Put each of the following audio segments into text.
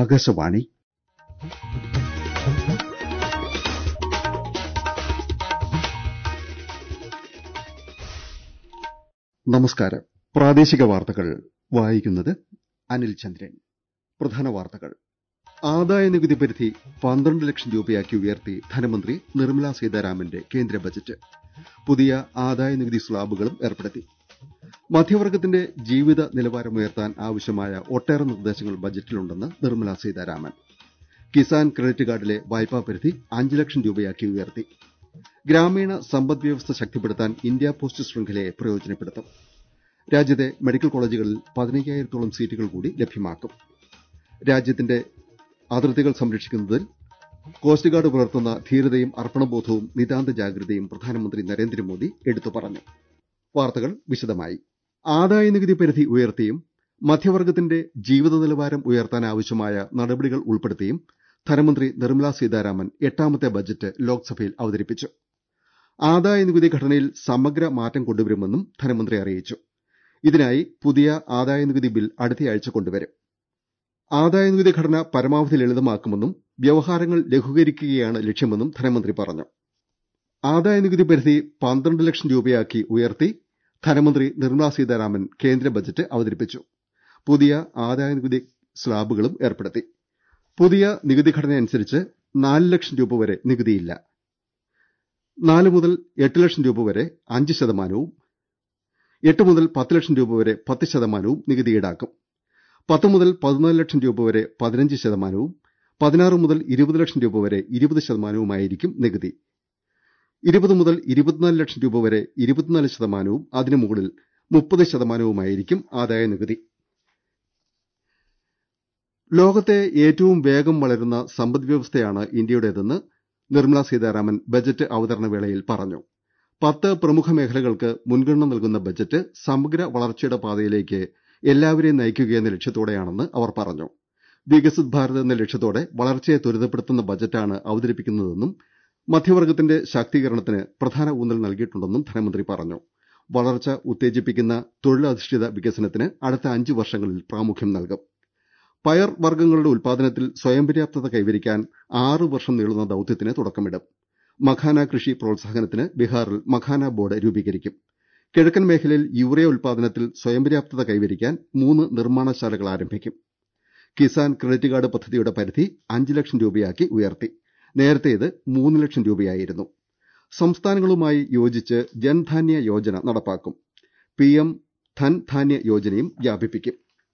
ആകാശവാണി നമസ്കാരം പ്രാദേശിക വാർത്തകൾ വായിക്കുന്നത് അനിൽ ചന്ദ്രൻ പ്രധാന വാർത്തകൾ ആദായനികുതി പരിധി പന്ത്രണ്ട് ലക്ഷം രൂപയാക്കി ഉയർത്തി ധനമന്ത്രി നിർമ്മലാ സീതാരാമന്റെ കേന്ദ്ര ബജറ്റ് പുതിയ ആദായനികുതി സ്ലാബുകളും ഏർപ്പെടുത്തി മധ്യവർഗത്തിന്റെ ജീവിത നിലവാരമുയർത്താൻ ആവശ്യമായ ഒട്ടേറെ നിർദ്ദേശങ്ങൾ ബജറ്റിലുണ്ടെന്ന് നിർമ്മലാ സീതാരാമൻ കിസാൻ ക്രെഡിറ്റ് കാർഡിലെ വായ്പാ പരിധി അഞ്ച് ലക്ഷം രൂപയാക്കി ഉയർത്തി ഗ്രാമീണ സമ്പദ് വ്യവസ്ഥ ശക്തിപ്പെടുത്താൻ ഇന്ത്യ പോസ്റ്റ് ശൃംഖലയെ പ്രയോജനപ്പെടുത്തും രാജ്യത്തെ മെഡിക്കൽ കോളേജുകളിൽ പതിനയ്യായിരത്തോളം സീറ്റുകൾ കൂടി ലഭ്യമാക്കും രാജ്യത്തിന്റെ അതിർത്തികൾ സംരക്ഷിക്കുന്നതിൽ കോസ്റ്റ് ഗാർഡ് പുലർത്തുന്ന ധീരതയും അർപ്പണബോധവും നിതാന്ത ജാഗ്രതയും പ്രധാനമന്ത്രി നരേന്ദ്രമോദി എടുത്തു പറഞ്ഞു വാർത്തകൾ വിശദമായി ആദായനികുതി പരിധി ഉയർത്തിയും മധ്യവർഗത്തിന്റെ ജീവിത നിലവാരം ഉയർത്താൻ ആവശ്യമായ നടപടികൾ ഉൾപ്പെടുത്തിയും ധനമന്ത്രി നിർമ്മലാ സീതാരാമൻ എട്ടാമത്തെ ബജറ്റ് ലോക്സഭയിൽ അവതരിപ്പിച്ചു ആദായനികുതി ഘടനയിൽ സമഗ്ര മാറ്റം കൊണ്ടുവരുമെന്നും ധനമന്ത്രി അറിയിച്ചു ഇതിനായി പുതിയ ആദായനികുതി ബിൽ അടുത്തയാഴ്ച കൊണ്ടുവരും ആദായനികുതി ഘടന പരമാവധി ലളിതമാക്കുമെന്നും വ്യവഹാരങ്ങൾ ലഘൂകരിക്കുകയാണ് ലക്ഷ്യമെന്നും ധനമന്ത്രി പറഞ്ഞു ആദായനികുതി പരിധി പന്ത്രണ്ട് ലക്ഷം രൂപയാക്കി ഉയർത്തി ധനമന്ത്രി നിർമ്മലാ സീതാരാമൻ കേന്ദ്ര ബജറ്റ് അവതരിപ്പിച്ചു പുതിയ ആദായനികുതി സ്ലാബുകളും ഏർപ്പെടുത്തി പുതിയ നികുതി ഘടനയനുസരിച്ച് നാല് ലക്ഷം രൂപ വരെ നികുതിയില്ല നാല് മുതൽ എട്ട് ലക്ഷം രൂപ വരെ അഞ്ച് ശതമാനവും എട്ട് മുതൽ പത്ത് ലക്ഷം രൂപ വരെ പത്ത് ശതമാനവും നികുതി ഈടാക്കും പത്ത് മുതൽ പതിനാല് ലക്ഷം രൂപ വരെ പതിനഞ്ച് ശതമാനവും പതിനാറ് മുതൽ ഇരുപത് ലക്ഷം രൂപ വരെ ഇരുപത് ശതമാനവുമായിരിക്കും നികുതി ഇരുപത് മുതൽ ഇരുപത്തിനാല് ലക്ഷം രൂപ വരെ ഇരുപത്തിനാല് ശതമാനവും അതിനു മുകളിൽ മുപ്പത് ശതമാനവുമായിരിക്കും ആദായ നികുതി ലോകത്തെ ഏറ്റവും വേഗം വളരുന്ന സമ്പദ് വ്യവസ്ഥയാണ് ഇന്ത്യയുടേതെന്ന് നിർമ്മലാ സീതാരാമൻ ബജറ്റ് അവതരണ വേളയിൽ പറഞ്ഞു പത്ത് പ്രമുഖ മേഖലകൾക്ക് മുൻഗണന നൽകുന്ന ബജറ്റ് സമഗ്ര വളർച്ചയുടെ പാതയിലേക്ക് എല്ലാവരെയും നയിക്കുകയെന്ന ലക്ഷ്യത്തോടെയാണെന്ന് അവർ പറഞ്ഞു വികസിത് ഭാരത് എന്ന ലക്ഷ്യത്തോടെ വളർച്ചയെ ത്വരിതപ്പെടുത്തുന്ന ബജറ്റാണ് അവതരിപ്പിക്കുന്നതെന്നും മധ്യവർഗത്തിന്റെ ശാക്തീകരണത്തിന് പ്രധാന ഊന്നൽ നൽകിയിട്ടുണ്ടെന്നും ധനമന്ത്രി പറഞ്ഞു വളർച്ച ഉത്തേജിപ്പിക്കുന്ന തൊഴിലധിഷ്ഠിത വികസനത്തിന് അടുത്ത അഞ്ച് വർഷങ്ങളിൽ പ്രാമുഖ്യം നൽകും പയർ വർഗ്ഗങ്ങളുടെ ഉൽപാദനത്തിൽ സ്വയം പര്യാപ്തത കൈവരിക്കാൻ ആറ് വർഷം നീളുന്ന ദൌത്യത്തിന് തുടക്കമിടും മഖാന കൃഷി പ്രോത്സാഹനത്തിന് ബീഹാറിൽ മഖാന ബോർഡ് രൂപീകരിക്കും കിഴക്കൻ മേഖലയിൽ യൂറിയ ഉൽപാദനത്തിൽ സ്വയം പര്യാപ്തത കൈവരിക്കാൻ മൂന്ന് നിർമ്മാണശാലകൾ ആരംഭിക്കും കിസാൻ ക്രെഡിറ്റ് കാർഡ് പദ്ധതിയുടെ പരിധി അഞ്ച് ലക്ഷം രൂപയാക്കി ഉയർത്തി നേരത്തെ ഇത് മൂന്ന് ലക്ഷം രൂപയായിരുന്നു സംസ്ഥാനങ്ങളുമായി യോജിച്ച് ജൻധാന്യ യോജന നടപ്പാക്കും പിഎം ധൻ ധാന്യ യോജനയും വ്യാപിപ്പിക്കും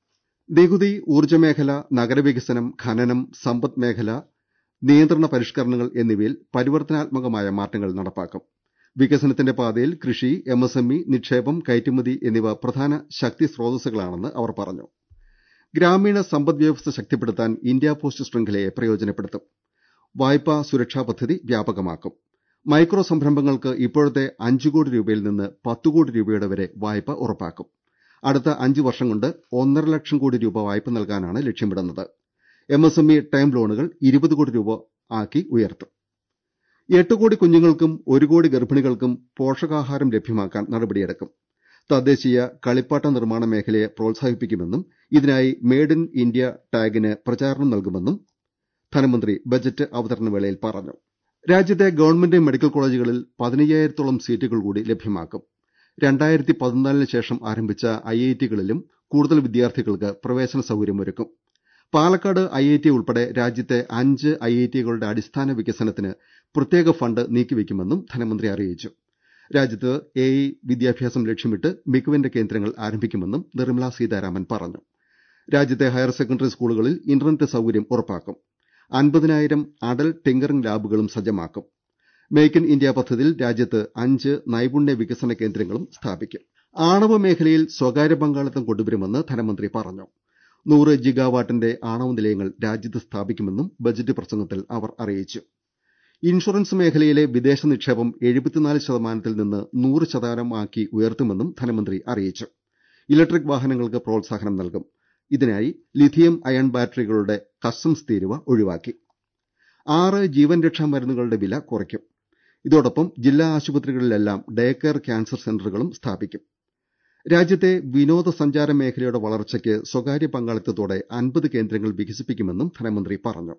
നികുതി ഊർജ്ജമേഖല നഗരവികസനം ഖനനം സമ്പദ് മേഖല നിയന്ത്രണ പരിഷ്കരണങ്ങൾ എന്നിവയിൽ പരിവർത്തനാത്മകമായ മാറ്റങ്ങൾ നടപ്പാക്കും വികസനത്തിന്റെ പാതയിൽ കൃഷി എംഎസ്എംഇ നിക്ഷേപം കയറ്റുമതി എന്നിവ പ്രധാന ശക്തി സ്രോതസ്സുകളാണെന്ന് അവർ പറഞ്ഞു ഗ്രാമീണ സമ്പദ് വ്യവസ്ഥ ശക്തിപ്പെടുത്താൻ ഇന്ത്യ പോസ്റ്റ് ശൃംഖലയെ പ്രയോജനപ്പെടുത്തും വായ്പാ സുരക്ഷാ പദ്ധതി വ്യാപകമാക്കും മൈക്രോ സംരംഭങ്ങൾക്ക് ഇപ്പോഴത്തെ അഞ്ചു കോടി രൂപയിൽ നിന്ന് പത്ത് കോടി രൂപയുടെ വരെ വായ്പ ഉറപ്പാക്കും അടുത്ത അഞ്ച് വർഷം കൊണ്ട് ഒന്നര ലക്ഷം കോടി രൂപ വായ്പ നൽകാനാണ് ലക്ഷ്യമിടുന്നത് എംഎസ്എംഇ ടൈം ലോണുകൾ ഇരുപത് കോടി രൂപ ആക്കി ഉയർത്തും എട്ട് കോടി കുഞ്ഞുങ്ങൾക്കും ഒരു കോടി ഗർഭിണികൾക്കും പോഷകാഹാരം ലഭ്യമാക്കാൻ നടപടിയെടുക്കും തദ്ദേശീയ കളിപ്പാട്ട നിർമ്മാണ മേഖലയെ പ്രോത്സാഹിപ്പിക്കുമെന്നും ഇതിനായി മെയ്ഡ് ഇൻ ഇന്ത്യ ടാഗിന് പ്രചാരണം നൽകുമെന്നും ധനമന്ത്രി ബജറ്റ് അവതരണ വേളയിൽ പറഞ്ഞു രാജ്യത്തെ ഗവൺമെന്റ് മെഡിക്കൽ കോളേജുകളിൽ പതിനയ്യായിരത്തോളം സീറ്റുകൾ കൂടി ലഭ്യമാക്കും രണ്ടായിരത്തി പതിനാലിന് ശേഷം ആരംഭിച്ച ഐഐടികളിലും കൂടുതൽ വിദ്യാർത്ഥികൾക്ക് പ്രവേശന സൌകര്യമൊരുക്കും പാലക്കാട് ഐഐടി ഉൾപ്പെടെ രാജ്യത്തെ അഞ്ച് ഐഐടികളുടെ അടിസ്ഥാന വികസനത്തിന് പ്രത്യേക ഫണ്ട് നീക്കിവെക്കുമെന്നും ധനമന്ത്രി അറിയിച്ചു രാജ്യത്ത് എഐ വിദ്യാഭ്യാസം ലക്ഷ്യമിട്ട് മികവിന്റെ കേന്ദ്രങ്ങൾ ആരംഭിക്കുമെന്നും നിർമ്മലാ സീതാരാമൻ പറഞ്ഞു രാജ്യത്തെ ഹയർ സെക്കൻഡറി സ്കൂളുകളിൽ ഇന്റർനെറ്റ് സൌകര്യം ഉറപ്പാക്കും അൻപതിനായിരം അടൽ ടിങ്കറിംഗ് ലാബുകളും സജ്ജമാക്കും മേക്ക് ഇൻ ഇന്ത്യ പദ്ധതിയിൽ രാജ്യത്ത് അഞ്ച് നൈപുണ്യ വികസന കേന്ദ്രങ്ങളും സ്ഥാപിക്കും ആണവ മേഖലയിൽ സ്വകാര്യ പങ്കാളിത്തം കൊണ്ടുവരുമെന്ന് ധനമന്ത്രി പറഞ്ഞു നൂറ് ജിഗാവാട്ടിന്റെ ആണവ നിലയങ്ങൾ രാജ്യത്ത് സ്ഥാപിക്കുമെന്നും ബജറ്റ് പ്രസംഗത്തിൽ അവർ അറിയിച്ചു ഇൻഷുറൻസ് മേഖലയിലെ വിദേശ നിക്ഷേപം എഴുപത്തിനാല് ശതമാനത്തിൽ നിന്ന് നൂറ് ശതമാനമാക്കി ഉയർത്തുമെന്നും ധനമന്ത്രി അറിയിച്ചു ഇലക്ട്രിക് വാഹനങ്ങൾക്ക് പ്രോത്സാഹനം നൽകും ഇതിനായി ലിഥിയം അയൺ ബാറ്ററികളുടെ കസ്റ്റംസ് തീരുവ ഒഴിവാക്കി ആറ് ജീവൻ രക്ഷാ മരുന്നുകളുടെ വില കുറയ്ക്കും ഇതോടൊപ്പം ജില്ലാ ആശുപത്രികളിലെല്ലാം ഡേ കെയർ ക്യാൻസർ സെന്ററുകളും സ്ഥാപിക്കും രാജ്യത്തെ വിനോദസഞ്ചാര മേഖലയുടെ വളർച്ചയ്ക്ക് സ്വകാര്യ പങ്കാളിത്തത്തോടെ അൻപത് കേന്ദ്രങ്ങൾ വികസിപ്പിക്കുമെന്നും ധനമന്ത്രി പറഞ്ഞു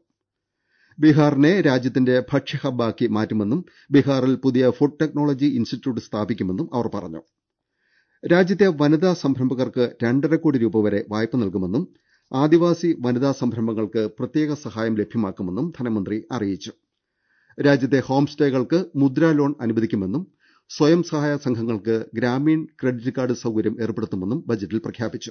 ബീഹാറിനെ രാജ്യത്തിന്റെ ഭക്ഷ്യ ഹബ്ബാക്കി മാറ്റുമെന്നും ബീഹാറിൽ പുതിയ ഫുഡ് ടെക്നോളജി ഇൻസ്റ്റിറ്റ്യൂട്ട് സ്ഥാപിക്കുമെന്നും അവർ പറഞ്ഞു രാജ്യത്തെ വനിതാ സംരംഭകർക്ക് രണ്ടര കോടി രൂപ വരെ വായ്പ നൽകുമെന്നും ആദിവാസി വനിതാ സംരംഭങ്ങൾക്ക് പ്രത്യേക സഹായം ലഭ്യമാക്കുമെന്നും ധനമന്ത്രി അറിയിച്ചു രാജ്യത്തെ ഹോം സ്റ്റേകൾക്ക് മുദ്രാ ലോൺ അനുവദിക്കുമെന്നും സ്വയം സഹായ സംഘങ്ങൾക്ക് ഗ്രാമീൺ ക്രെഡിറ്റ് കാർഡ് സൌകര്യം ഏർപ്പെടുത്തുമെന്നും ബജറ്റിൽ പ്രഖ്യാപിച്ചു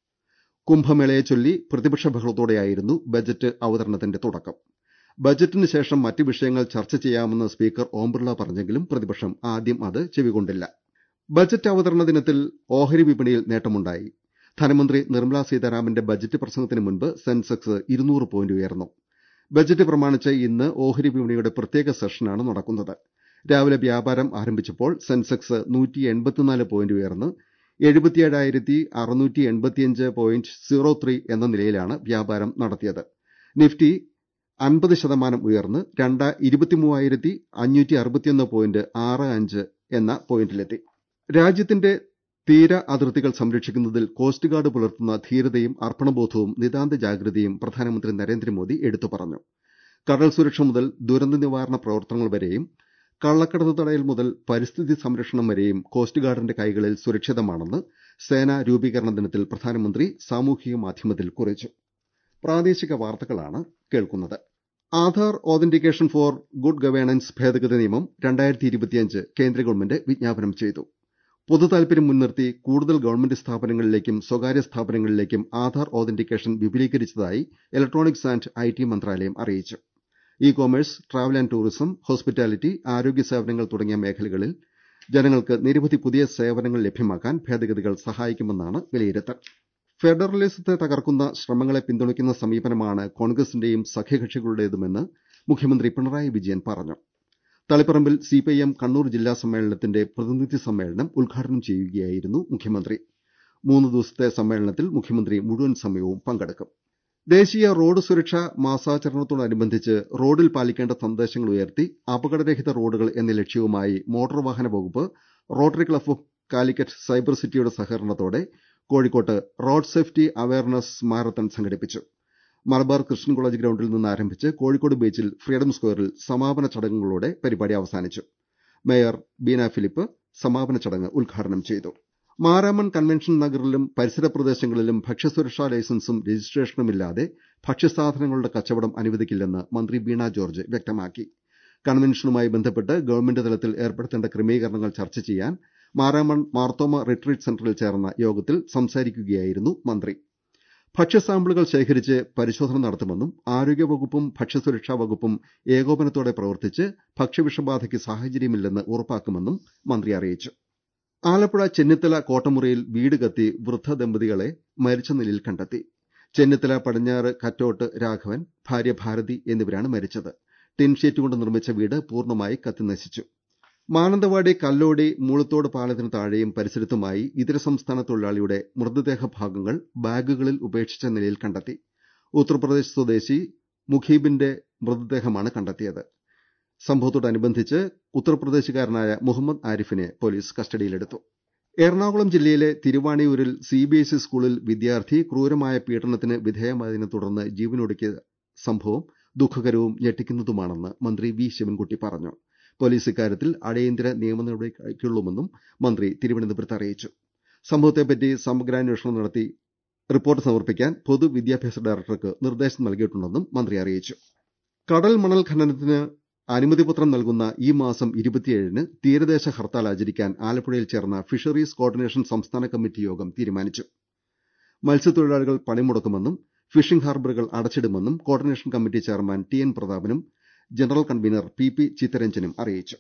കുംഭമേളയെ ചൊല്ലി പ്രതിപക്ഷ ബഹളത്തോടെയായിരുന്നു ബജറ്റ് അവതരണത്തിന്റെ തുടക്കം ബജറ്റിന് ശേഷം മറ്റ് വിഷയങ്ങൾ ചർച്ച ചെയ്യാമെന്ന് സ്പീക്കർ ഓം ബിർള പറഞ്ഞെങ്കിലും പ്രതിപക്ഷം ആദ്യം അത് ചെവികൊണ്ടില്ല ബജറ്റ് അവതരണ ദിനത്തിൽ ഓഹരി വിപണിയിൽ നേട്ടമുണ്ടായി ധനമന്ത്രി നിർമ്മലാ സീതാരാമന്റെ ബജറ്റ് പ്രസംഗത്തിന് മുൻപ് സെൻസെക്സ് ഇരുന്നൂറ് പോയിന്റ് ഉയർന്നു ബജറ്റ് പ്രമാണിച്ച് ഇന്ന് ഓഹരി വിപണിയുടെ പ്രത്യേക സെഷനാണ് നടക്കുന്നത് രാവിലെ വ്യാപാരം ആരംഭിച്ചപ്പോൾ സെൻസെക്സ് നൂറ്റി എൺപത്തിനാല് പോയിന്റ് ഉയർന്ന് എഴുപത്തിയേഴായിരത്തി അറുന്നൂറ്റി എൺപത്തിയഞ്ച് പോയിന്റ് സീറോ ത്രീ എന്ന നിലയിലാണ് വ്യാപാരം നടത്തിയത് നിഫ്റ്റി അൻപത് ശതമാനം ഉയർന്ന് രണ്ട ഇരുപത്തിമൂവായിരത്തി അഞ്ഞൂറ്റി അറുപത്തിയൊന്ന് പോയിന്റ് ആറ് അഞ്ച് എന്ന പോയിന്റിലെത്തി രാജ്യത്തിന്റെ തീര അതിർത്തികൾ സംരക്ഷിക്കുന്നതിൽ കോസ്റ്റ് ഗാർഡ് പുലർത്തുന്ന ധീരതയും അർപ്പണബോധവും നിതാന്ത ജാഗ്രതയും പ്രധാനമന്ത്രി നരേന്ദ്രമോദി എടുത്തു പറഞ്ഞു കടൽ സുരക്ഷ മുതൽ ദുരന്ത നിവാരണ പ്രവർത്തനങ്ങൾ വരെയും കള്ളക്കടത്ത് തടയൽ മുതൽ പരിസ്ഥിതി സംരക്ഷണം വരെയും കോസ്റ്റ് ഗാർഡിന്റെ കൈകളിൽ സുരക്ഷിതമാണെന്ന് സേനാ രൂപീകരണ ദിനത്തിൽ പ്രധാനമന്ത്രി സാമൂഹിക മാധ്യമത്തിൽ കുറിച്ചു പ്രാദേശിക വാർത്തകളാണ് കേൾക്കുന്നത് Aadhaar authentication for good governance ഭേദഗതി നിയമം രണ്ടായിരത്തി ഇരുപത്തിയഞ്ച് കേന്ദ്ര ഗവൺമെന്റ് വിജ്ഞാപനം ചെയ്തു പൊതുതാൽപര്യം മുൻനിർത്തി കൂടുതൽ ഗവൺമെന്റ് സ്ഥാപനങ്ങളിലേക്കും സ്വകാര്യ സ്ഥാപനങ്ങളിലേക്കും ആധാർ ഓതന്റിക്കേഷൻ വിപുലീകരിച്ചതായി ഇലക്ട്രോണിക്സ് ആന്റ് ഐ ടി മന്ത്രാലയം അറിയിച്ചു e commerce travel and tourism hospitality ആരോഗ്യ സേവനങ്ങൾ തുടങ്ങിയ മേഖലകളിൽ ജനങ്ങൾക്ക് നിരവധി പുതിയ സേവനങ്ങൾ ലഭ്യമാക്കാൻ ഭേദഗതികൾ സഹായിക്കുമെന്നാണ് വിലയിരുത്തൽ ഫെഡറലിസത്തെ തകർക്കുന്ന ശ്രമങ്ങളെ പിന്തുണയ്ക്കുന്ന സമീപനമാണ് കോൺഗ്രസിന്റെയും സഖ്യകക്ഷികളുടേതുമെന്ന് മുഖ്യമന്ത്രി പിണറായി വിജയൻ പറഞ്ഞു തളിപ്പറമ്പിൽ സിപിഐഎം കണ്ണൂർ ജില്ലാ സമ്മേളനത്തിന്റെ പ്രതിനിധി സമ്മേളനം ഉദ്ഘാടനം ചെയ്യുകയായിരുന്നു മുഖ്യമന്ത്രി മൂന്ന് ദിവസത്തെ സമ്മേളനത്തിൽ മുഖ്യമന്ത്രി മുഴുവൻ സമയവും പങ്കെടുക്കും ദേശീയ റോഡ് സുരക്ഷാ മാസാചരണത്തോടനുബന്ധിച്ച് റോഡിൽ പാലിക്കേണ്ട സന്ദേശങ്ങൾ ഉയർത്തി അപകടരഹിത റോഡുകൾ എന്ന ലക്ഷ്യവുമായി മോട്ടോർ വാഹന വകുപ്പ് rotary club of Calicut cyber സിറ്റിയുടെ സഹകരണത്തോടെ കോഴിക്കോട്ട് റോഡ് സേഫ്റ്റി അവയർനെസ് മാരത്തൺ സംഘടിപ്പിച്ചു മലബാർ ക്രിസ്ത്യൻ കോളേജ് ഗ്രൌണ്ടിൽ നിന്ന് ആരംഭിച്ച് കോഴിക്കോട് ബീച്ചിൽ ഫ്രീഡം സ്ക്വയറിൽ സമാപന ചടങ്ങുകളോടെ പരിപാടി അവസാനിച്ചു മേയർ ബീന ഫിലിപ്പ് സമാപന ചടങ്ങ് ഉദ്ഘാടനം ചെയ്തു മാരാമൺ കൺവെൻഷൻ നഗറിലും പരിസര പ്രദേശങ്ങളിലും ഭക്ഷ്യസുരക്ഷാ ലൈസൻസും രജിസ്ട്രേഷനുമില്ലാതെ ഭക്ഷ്യസാധനങ്ങളുടെ കച്ചവടം അനുവദിക്കില്ലെന്ന് മന്ത്രി വീണ ജോർജ് വ്യക്തമാക്കി കൺവെൻഷനുമായി ബന്ധപ്പെട്ട് ഗവൺമെന്റ് തലത്തിൽ ഏർപ്പെടുത്തേണ്ട ക്രമീകരണങ്ങൾ ചർച്ച ചെയ്യാൻ മാരാമൺ മാർത്തോമ റിട്രീറ്റ് സെന്ററിൽ ചേർന്ന യോഗത്തിൽ സംസാരിക്കുകയായിരുന്നു മന്ത്രി ഭക്ഷ്യസാമ്പിളുകൾ ശേഖരിച്ച് പരിശോധന നടത്തുമെന്നും ആരോഗ്യവകുപ്പും ഭക്ഷ്യസുരക്ഷാ വകുപ്പും ഏകോപനത്തോടെ പ്രവർത്തിച്ച് ഭക്ഷ്യവിഷബാധയ്ക്ക് സാഹചര്യമില്ലെന്ന് ഉറപ്പാക്കുമെന്നും മന്ത്രി അറിയിച്ചു ആലപ്പുഴ ചെന്നിത്തല കോട്ടമുറിയിൽ വീട് കത്തി വൃദ്ധ ദമ്പതികളെ മരിച്ച നിലയിൽ കണ്ടെത്തി ചെന്നിത്തല പടിഞ്ഞാറ് കറ്റോട്ട് രാഘവൻ ഭാര്യ ഭാരതി എന്നിവരാണ് മരിച്ചത് ടിൻഷീറ്റ് കൊണ്ട് നിർമ്മിച്ച വീട് പൂർണ്ണമായി കത്തിനശിച്ചു മാനന്തവാടി കല്ലോടി മൂളത്തോട് പാലത്തിന് താഴെയും പരിസരത്തുമായി ഇതര സംസ്ഥാന തൊഴിലാളിയുടെ മൃതദേഹ ഭാഗങ്ങൾ ബാഗുകളിൽ ഉപേക്ഷിച്ച നിലയിൽ കണ്ടെത്തി ഉത്തർപ്രദേശ് സ്വദേശി മുഖീബിന്റെ മൃതദേഹമാണ് കണ്ടെത്തിയത് സംഭവത്തോടനുബന്ധിച്ച് ഉത്തർപ്രദേശുകാരനായ മുഹമ്മദ് ആരിഫിനെ പോലീസ് കസ്റ്റഡിയിലെടുത്തു എറണാകുളം ജില്ലയിലെ തിരുവാണിയൂരിൽ സിബിഎസ്ഇ സ്കൂളിൽ വിദ്യാർത്ഥി ക്രൂരമായ പീഡനത്തിന് വിധേയമായതിനെ തുടർന്ന് ജീവനൊടുക്കിയ സംഭവം ദുഃഖകരവും ഞെട്ടിക്കുന്നതുമാണെന്ന് മന്ത്രി വി ശിവൻകുട്ടി പറഞ്ഞു പോലീസ് ഇക്കാര്യത്തിൽ അടിയന്തര നിയമ നടപടി കൈക്കൊള്ളുമെന്നും മന്ത്രി തിരുവനന്തപുരത്ത് അറിയിച്ചു സംഭവത്തെപ്പറ്റി സമഗ്രാന്വേഷണം നടത്തി റിപ്പോർട്ട് സമർപ്പിക്കാൻ പൊതുവിദ്യാഭ്യാസ ഡയറക്ടർക്ക് നിർദ്ദേശം നൽകിയിട്ടുണ്ടെന്നും മന്ത്രി അറിയിച്ചു കടൽ മണൽ ഖനനത്തിന് അനുമതിപത്രം നൽകുന്ന ഈ മാസം ഇരുപത്തിയേഴിന് തീരദേശ ഹർത്താൽ ആചരിക്കാൻ ആലപ്പുഴയിൽ ചേർന്ന ഫിഷറീസ് കോർഡിനേഷൻ സംസ്ഥാന കമ്മിറ്റി യോഗം തീരുമാനിച്ചു മത്സ്യത്തൊഴിലാളികൾ പണിമുടക്കുമെന്നും ഫിഷിംഗ് ഹാർബറുകൾ അടച്ചിടുമെന്നും coordination committee chairman T N പ്രതാപനും ജനറൽ കൺവീനർ പി പി ചിത്തരഞ്ജനും അറിയിച്ചു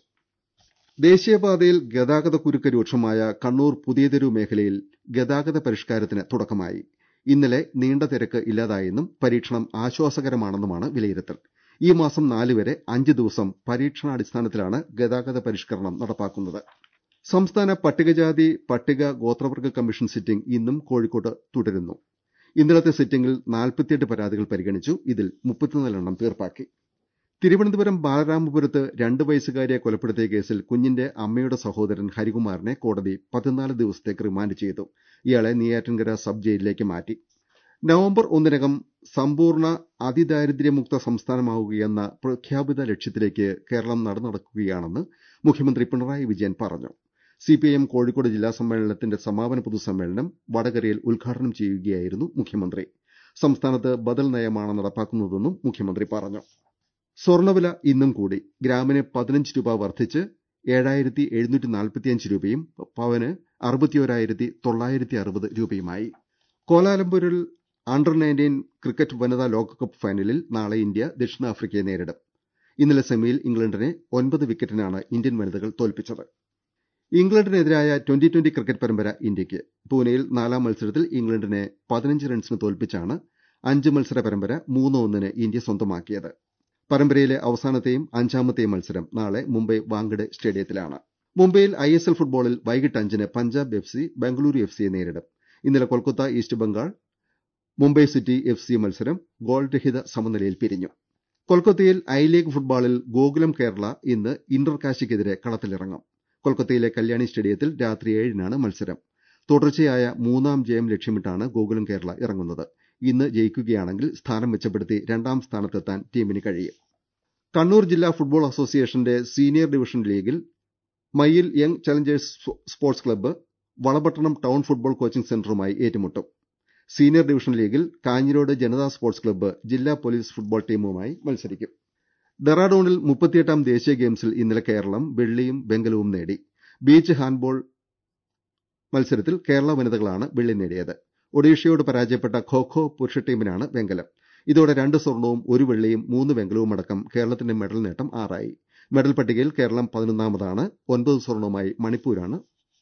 ദേശീയപാതയിൽ ഗതാഗതക്കുരുക്ക് രൂക്ഷമായ കണ്ണൂർ പുതിയതെരു മേഖലയിൽ ഗതാഗത പരിഷ്കാരത്തിന് തുടക്കമായി ഇന്നലെ നീണ്ട തിരക്ക് ഇല്ലാതായെന്നും പരീക്ഷണം ആശ്വാസകരമാണെന്നുമാണ് വിലയിരുത്തൽ ഈ മാസം നാല് വരെ അഞ്ച് ദിവസം പരീക്ഷണാടിസ്ഥാനത്തിലാണ് ഗതാഗത പരിഷ്കരണം നടപ്പാക്കുന്നത് സംസ്ഥാന പട്ടികജാതി പട്ടിക ഗോത്രവർഗ കമ്മീഷൻ സിറ്റിംഗ് ഇന്നും കോഴിക്കോട്ട് തുടരുന്നു ഇന്നലത്തെ സിറ്റിംഗിൽ നാൽപ്പത്തിയെട്ട് പരാതികൾ പരിഗണിച്ചു ഇതിൽ മുപ്പത്തിനാലെണ്ണം തീർപ്പാക്കി തിരുവനന്തപുരം ബാലരാമപുരത്ത് രണ്ട് വയസ്സുകാരിയെ കൊലപ്പെടുത്തിയ കേസിൽ കുഞ്ഞിന്റെ അമ്മയുടെ സഹോദരൻ ഹരികുമാറിനെ കോടതി പതിനാല് ദിവസത്തേക്ക് റിമാൻഡ് ചെയ്തു ഇയാളെ നെയ്യാറ്റിൻകര സബ് ജയിലിലേക്ക് മാറ്റി നവംബർ ഒന്നിനകം സമ്പൂർണ്ണ അതിദാരിദ്ര്യമുക്ത സംസ്ഥാനമാവുകയെന്ന പ്രഖ്യാപിത ലക്ഷ്യത്തിലേക്ക് കേരളം നടന്നടക്കുകയാണെന്ന് മുഖ്യമന്ത്രി പിണറായി വിജയൻ പറഞ്ഞു സിപിഐഎം കോഴിക്കോട് ജില്ലാ സമ്മേളനത്തിന്റെ സമാപന പൊതുസമ്മേളനം വടകരയിൽ ഉദ്ഘാടനം ചെയ്യുകയായിരുന്നു മുഖ്യമന്ത്രി സംസ്ഥാനത്ത് ബദൽ നയമാണ് നടപ്പാക്കുന്നതെന്നും മുഖ്യമന്ത്രി പറഞ്ഞു സ്വർണ്ണവില ഇന്നും കൂടി ഗ്രാമിന് പതിനഞ്ച് രൂപ വർദ്ധിച്ച് ഏഴായിരത്തി എഴുന്നൂറ്റി നാൽപ്പത്തിയഞ്ച് രൂപയും പവന് അറുപത്തിയോരായിരത്തി തൊള്ളായിരത്തി അറുപത് രൂപയുമായി കോലാലംപൂരിൽ അണ്ടർ നയൻറ്റീൻ ക്രിക്കറ്റ് വനിതാ ലോകകപ്പ് ഫൈനലിൽ നാളെ ഇന്ത്യ ദക്ഷിണാഫ്രിക്കയെ നേരിടും ഇന്നലെ സെമിയിൽ ഇംഗ്ലണ്ടിനെ ഒൻപത് വിക്കറ്റിനാണ് ഇന്ത്യൻ വനിതകൾ തോൽപ്പിച്ചത് ഇംഗ്ലണ്ടിനെതിരായ ട്വന്റി ട്വന്റി ക്രിക്കറ്റ് പരമ്പര ഇന്ത്യയ്ക്ക് പൂനെയിൽ നാലാം മത്സരത്തിൽ ഇംഗ്ലണ്ടിനെ പതിനഞ്ച് റൺസിന് തോൽപ്പിച്ചാണ് അഞ്ച് മത്സര പരമ്പര മൂന്ന് ഒന്നിന് ഇന്ത്യ സ്വന്തമാക്കിയത് പരമ്പരയിലെ അവസാനത്തെയും അഞ്ചാമത്തെയും മത്സരം നാളെ മുംബൈ വാങ്കഡെ സ്റ്റേഡിയത്തിലാണ് മുംബൈയിൽ ഐ എസ് എൽ ഫുട്ബോളിൽ വൈകിട്ട് അഞ്ചിന് Punjab F C Bengaluru F സിയെ നേരിടും ഇന്നലെ Kolkata East Bengal Mumbai city F C മത്സരം ഗോൾ രഹിത സമനിലയിൽ പിരിഞ്ഞു കൊൽക്കത്തയിൽ ഐ ലീഗ് ഫുട്ബോളിൽ ഗോകുലം കേരള ഇന്ന് ഇന്റർ കാശിക്കെതിരെ കളത്തിലിറങ്ങും കൊൽക്കത്തയിലെ കല്യാണി സ്റ്റേഡിയത്തിൽ രാത്രി ഏഴിനാണ് മത്സരം തുടർച്ചയായ മൂന്നാം ജയം ലക്ഷ്യമിട്ടാണ് ഗോകുലം കേരള ഇറങ്ങുന്നത് ഇന്ന് ജയിക്കുകയാണെങ്കിൽ സ്ഥാനം മെച്ചപ്പെടുത്തി രണ്ടാം സ്ഥാനത്തെത്താൻ ടീമിന് കഴിയും കണ്ണൂർ ജില്ലാ ഫുട്ബോൾ അസോസിയേഷന്റെ സീനിയർ ഡിവിഷൻ ലീഗിൽ Mayyil young challengers sports club Valapattanam town football coaching സെന്ററുമായി ഏറ്റുമുട്ടും സീനിയർ ഡിവിഷൻ ലീഗിൽ കാഞ്ഞിരോട് ജനതാ സ്പോർട്സ് ക്ലബ്ബ് ജില്ലാ പോലീസ് ഫുട്ബോൾ ടീമുമായി മത്സരിക്കും ഡെറാഡൂണിൽ മുപ്പത്തിയെട്ടാം ദേശീയ ഗെയിംസിൽ ഇന്നലെ കേരളം വെള്ളിയും വെങ്കലവും നേടി ബീച്ച് ഹാൻഡ്ബോൾ മത്സരത്തിൽ കേരള വനിതകളാണ് വെള്ളി നേടിയത് ഒഡീഷയോട് പരാജയപ്പെട്ട ഖോഖോ പുരുഷ ടീമിനാണ് വെങ്കലം ഇതോടെ രണ്ട് സ്വർണവും ഒരു വെള്ളിയും മൂന്ന് വെങ്കലവും അടക്കം കേരളത്തിന്റെ മെഡൽ നേട്ടം ആറായി മെഡൽ പട്ടികയിൽ കേരളം പതിനൊന്നാമതാണ് ഒൻപത് സ്വർണവുമായി മണിപ്പൂരാണ്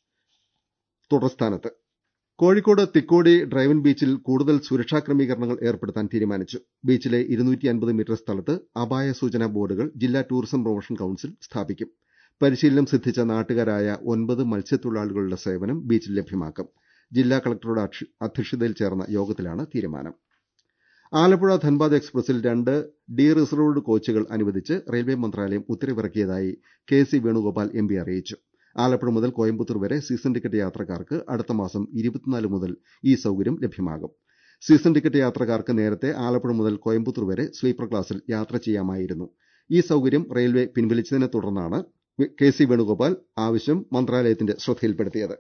തുടർസ്ഥാനത്ത് കോഴിക്കോട് തിക്കോടി ഡ്രൈവൻ ബീച്ചിൽ കൂടുതൽ സുരക്ഷാ ക്രമീകരണങ്ങൾ ഏർപ്പെടുത്താൻ തീരുമാനിച്ചു ബീച്ചിലെ മീറ്റർ സ്ഥലത്ത് അപായ സൂചനാ ബോർഡുകൾ ജില്ലാ ടൂറിസം പ്രൊമോഷൻ കൌൺസിൽ സ്ഥാപിക്കും പരിശീലനം സിദ്ധിച്ച നാട്ടുകാരായ ഒൻപത് മത്സ്യത്തൊഴിലാളികളുടെ സേവനം ബീച്ചിൽ ലഭ്യമാക്കും ജില്ലാ കളക്ടറുടെ അധ്യക്ഷതയിൽ ചേർന്ന യോഗത്തിലാണ് തീരുമാനം ആലപ്പുഴ ധൻബാദ് എക്സ്പ്രസിൽ രണ്ട് ഡി റിസർവ്ഡ് കോച്ചുകൾ അനുവദിച്ച് റെയിൽവേ മന്ത്രാലയം ഉത്തരവിറക്കിയതായി K C Venugopal M P അറിയിച്ചു ആലപ്പുഴ മുതൽ കോയമ്പത്തൂർ വരെ സീസൺ ടിക്കറ്റ് യാത്രക്കാർക്ക് അടുത്ത മാസം ഇരുപത്തിനാല് മുതൽ ഈ സൌകര്യം ലഭ്യമാകും സീസൺ ടിക്കറ്റ് യാത്രക്കാർക്ക് നേരത്തെ ആലപ്പുഴ മുതൽ കോയമ്പത്തൂർ വരെ സ്ലീപ്പർ ക്ലാസ്സിൽ യാത്ര ചെയ്യാമായിരുന്നു ഈ സൌകര്യം റെയിൽവേ പിൻവലിച്ചതിനെ തുടർന്നാണ് കെ സി വേണുഗോപാൽ ആവശ്യം മന്ത്രാലയത്തിന്റെ ശ്രദ്ധയിൽപ്പെടുത്തിയത്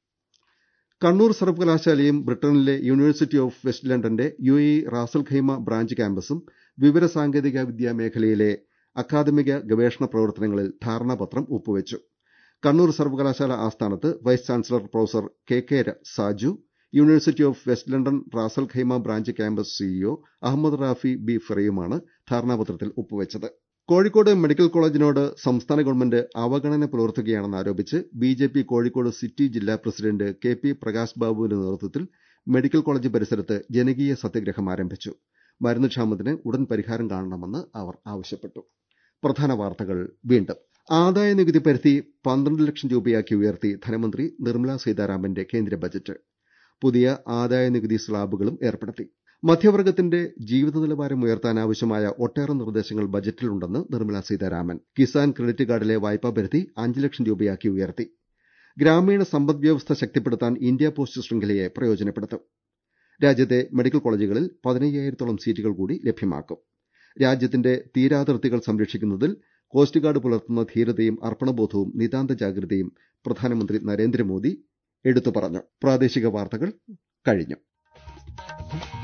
കണ്ണൂർ സർവകലാശാലയും ബ്രിട്ടനിലെ യൂണിവേഴ്സിറ്റി ഓഫ് വെസ്റ്റ് ലണ്ടന്റെ U A Ras al Khaimah branch ക്യാമ്പസും വിവരസാങ്കേതിക വിദ്യാ മേഖലയിലെ അക്കാദമിക ഗവേഷണ പ്രവർത്തനങ്ങളിൽ ധാരണാപത്രം ഒപ്പുവച്ചു കണ്ണൂർ സർവകലാശാല ആസ്ഥാനത്ത് vice chancellor professor K K Saju university of west London Ras al Khaimah branch campus CEO Ahmed Rafi B ഫെറയുമാണ് ധാരണാപത്രത്തിൽ ഒപ്പുവച്ചത് കോഴിക്കോട് മെഡിക്കൽ കോളേജിനോട് സംസ്ഥാന ഗവൺമെന്റ് അവഗണന പുലർത്തുകയാണെന്ന് ആരോപിച്ച് ബിജെപി കോഴിക്കോട് സിറ്റി ജില്ലാ പ്രസിഡന്റ് കെ പി പ്രകാശ് ബാബുവിന്റെ നേതൃത്വത്തിൽ മെഡിക്കൽ കോളേജ് പരിസരത്ത് ജനകീയ സത്യഗ്രഹം ആരംഭിച്ചു മരുന്ന് ക്ഷാമത്തിന് ഉടൻ പരിഹാരം കാണണമെന്ന് അവർ ആവശ്യപ്പെട്ടു പ്രധാന വാർത്തകൾ വീണ്ടും ആദായ നികുതി പരിധി പന്ത്രണ്ട് ലക്ഷം രൂപയാക്കി ഉയർത്തി ധനമന്ത്രി നിർമ്മലാ സീതാരാമന്റെ കേന്ദ്ര ബജറ്റ് പുതിയ ആദായ നികുതി സ്ലാബുകളും ഏർപ്പെടുത്തി മധ്യവർഗത്തിന്റെ ജീവിത നിലവാരം ഉയർത്താൻ ആവശ്യമായ ഒട്ടേറെ നിർദ്ദേശങ്ങൾ ബജറ്റിലുണ്ടെന്ന് നിർമ്മലാ സീതാരാമൻ കിസാൻ ക്രെഡിറ്റ് കാർഡിലെ വായ്പാ പരിധി അഞ്ച് ലക്ഷം രൂപയാക്കി ഉയർത്തി ഗ്രാമീണ സമ്പദ് വ്യവസ്ഥ ശക്തിപ്പെടുത്താൻ ഇന്ത്യ പോസ്റ്റ് ശൃംഖലയെ പ്രയോജനപ്പെടുത്തും രാജ്യത്തെ മെഡിക്കൽ കോളേജുകളിൽ പതിനയ്യായിരത്തോളം സീറ്റുകൾ കൂടി ലഭ്യമാക്കും രാജ്യത്തിന്റെ തീരാതിർത്തികൾ സംരക്ഷിക്കുന്നതിൽ കോസ്റ്റ് ഗാർഡ് പുലർത്തുന്ന ധീരതയും അർപ്പണബോധവും നിതാന്ത ജാഗ്രതയും പ്രധാനമന്ത്രി നരേന്ദ്രമോദി എടുത്തു പറഞ്ഞു പ്രാദേശിക വാർത്തകൾ കഴിഞ്ഞു